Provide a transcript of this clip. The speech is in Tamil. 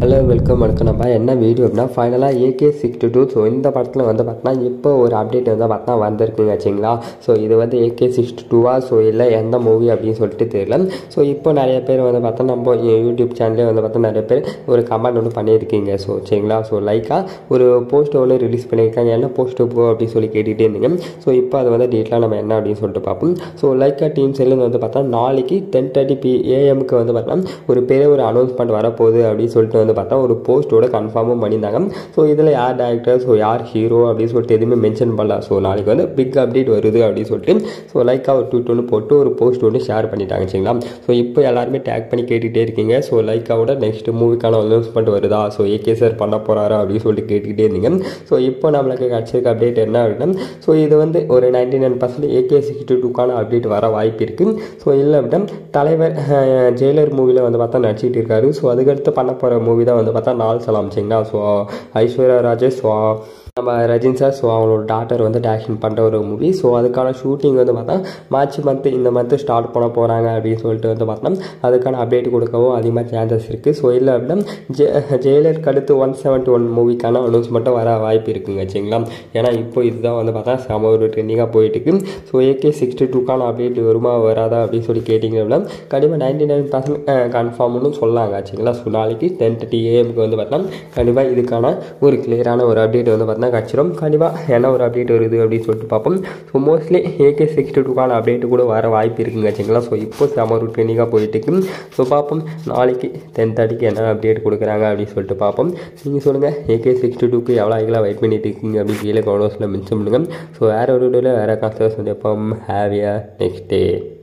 ஹலோ வெல்கம் வணக்கம் நம்ம என்ன வீடியோ அப்படின்னா ஃபைனலாக ஏகே சிக்ஸ்டி டூ ஸோ இந்த படத்தில் வந்து பார்த்தீங்கன்னா இப்போ ஒரு அப்டேட் வந்து பார்த்தா வந்திருக்குங்க வச்சிங்களா ஸோ இது வந்து ஏகே சிக்ஸ்டி டூவா ஸோ இல்லை எந்த மூவி அப்படின்னு சொல்லிட்டு தெரியல ஸோ இப்போ நிறைய பேர் வந்து பார்த்தா நம்ம யூடியூப் சேனல்லே வந்து பார்த்தா நிறைய பேர் ஒரு கமெண்ட் ஒன்று பண்ணியிருக்கீங்க ஸோ சரிங்களா ஸோ லைக்காக ஒரு போஸ்ட் ஒன்று ரிலீஸ் பண்ணியிருக்காங்க என்ன போஸ்ட் போ அப்படின்னு சொல்லி கேட்டுகிட்டே இருந்தீங்க ஸோ இப்போ அது வந்து டீட்டெயிலாக நம்ம என்ன அப்படின்னு சொல்லிட்டு பார்ப்போம் ஸோ லைக்கா டீம் செல்லுன்னு வந்து பார்த்தா நாளைக்கு டென் தேர்ட்டி பி ஏஎம்க்கு வந்து பார்த்தா ஒரு பெரிய ஒரு அனௌன்ஸ்மெண்ட் வரப்போகுது அப்படின்னு சொல்லிட்டு வந்து பார்த்தா ஒரு போஸ்ட்டோட கன்ஃபார்மும் பண்ணியிருந்தாங்க ஸோ இதில் யார் டேரக்டர் ஸோ யார் ஹீரோ அப்படின்னு சொல்லிட்டு எதுவுமே மென்ஷன் பண்ணல ஸோ நாளைக்கு வந்து பிக் அப்டேட் வருது அப்படின்னு சொல்லிட்டு ஸோ லைக்காக ஒரு ட்வீட் ஒன்று போட்டு ஒரு போஸ்ட் ஒன்று ஷேர் பண்ணிட்டாங்க சரிங்களா ஸோ இப்போ எல்லாருமே டேக் பண்ணி கேட்டுகிட்டே இருக்கீங்க ஸோ லைக்காவோட நெக்ஸ்ட் மூவிக்கான அனௌன்ஸ்மெண்ட் வருதா ஸோ ஏகே சார் பண்ண போகிறாரா அப்படின்னு சொல்லிட்டு கேட்டுக்கிட்டே இருந்தீங்க ஸோ இப்போ நம்மளுக்கு கிடச்சிருக்க அப்டேட் என்ன அப்படின்னா ஸோ இது வந்து ஒரு ninety nine percent AK sixty டூக்கான அப்டேட் வர வாய்ப்பு இருக்குது ஸோ இல்லை அப்படின்னா தலைவர் அஹ், ஜெயிலர் மூவியில் வந்து பார்த்தா நடிச்சிட்டு இருக்காரு ஸோ அதுக்கடுத்து பண்ண போகிற மூவி தான் வந்து பார்த்தா நாள் சலாம் சரிங்களா ஸோ ஐஸ்வர்யா ராஜேஷ் ஸோ நம்ம ரஜினி சார் ஸோ அவங்களோட டாட்டர் வந்து டேரக்ஷன் பண்ணுற ஒரு மூவி ஸோ அதுக்கான ஷூட்டிங் வந்து பார்த்தா மார்ச் மந்த்து இந்த மந்த்து ஸ்டார்ட் பண்ண போகிறாங்க அப்படின்னு சொல்லிட்டு வந்து பார்த்தா அதுக்கான அப்டேட் கொடுக்கவும் அதிகமாக சான்சஸ் இருக்குது ஸோ இல்லை அப்படின்னா ஜெ ஜெயிலருக்கு அடுத்து ஒன் செவன்ட்டி ஒன் மூவிக்கான அனௌன்ஸ்மெண்ட்டும் வர வாய்ப்பு இருக்குங்க சரிங்களா ஏன்னா இப்போ இதுதான் வந்து பார்த்தா செம ஒரு ட்ரெண்டிங்காக போயிட்டு இருக்கு ஸோ ஏகே சிக்ஸ்டி டூக்கான அப்டேட் வருமா வராதா அப்படின்னு சொல்லி கேட்டிங்க அப்படின்னா கண்டிப்பாக நைன்டி நைன் பர்சன்ட் கன்ஃபார்ம்னு சொல்லாங்க சரிங்களா ஸோ நாளைக்கு டென் தேர்ட்டி ஏஎம்க்கு வந்து பார்த்தா கண்டிப்பாக இதுக்கான ஒரு கிளியரான ஒரு அப்டேட் வந்து பார்த்தா கிடச்சிரும் கண்டிப்பாக என்ன ஒரு அப்டேட் வருது அப்படின்னு சொல்லிட்டு பார்ப்போம் ஸோ மோஸ்ட்லி ஏகே சிக்ஸ்டி டூக்கான அப்டேட் கூட வர வாய்ப்பு இருக்குங்க சரிங்களா ஸோ இப்போ செம ஒரு ட்ரெண்டிங்காக போயிட்டு இருக்கு ஸோ பார்ப்போம் நாளைக்கு டென் தேர்ட்டிக்கு என்ன அப்டேட் கொடுக்குறாங்க அப்படின்னு சொல்லிட்டு பார்ப்போம் நீங்கள் சொல்லுங்கள் ஏகே சிக்ஸ்டி டூக்கு எவ்வளோ ஆகிலாம் வெயிட் பண்ணிட்டு இருக்கீங்க அப்படின்னு கீழே கவுண்டர்ஸில் மென்ஷன் பண்ணுங்கள் ஸோ வேறு ஒரு வீடியோவில் வேறு காசு சந்திப்போம் ஹாவியா நெக்ஸ்ட் டே